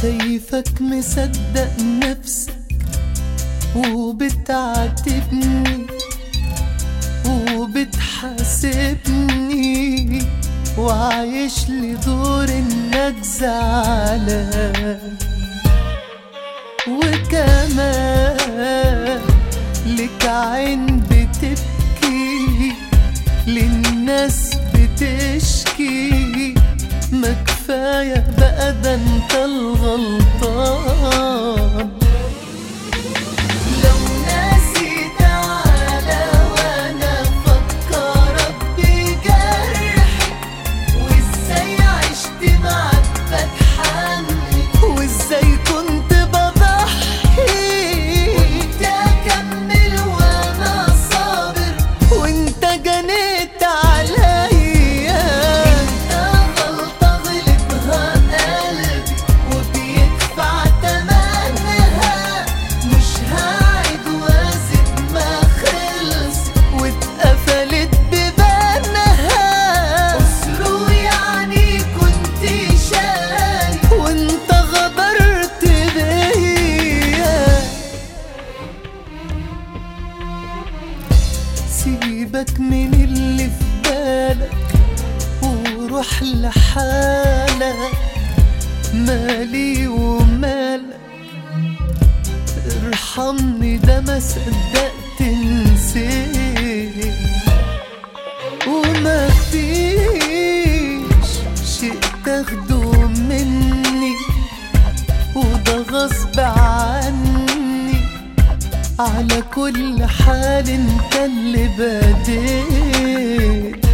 شايفك مصدق نفسك وبتعاتبني وبتحاسبني وعايش لي دور انك زعلان وكمان لك عين بتبكي للناس بتشكي ما كفاية بقى ده انت الغلطان لو ناسي تعالى وانا افكرك بجرح وازاي عشت معاك بتحمل وازاي كنت بضحي وانت اكمل وانا صابر وانت جنيت عليا انت غلطة غلطها قلبي وبيدفع تمنها مش هعيد وازد ما خلص واتقفلت ببانها اسره يعني كنت شايف وانت غدرت بيا سيبك من اللي في بالك وروح لحالك مالي ومالك ارحمني ده ما صدقت نسيت وما فيش شيء تاخده مني وده غصب عني على كل حال انت اللي بديت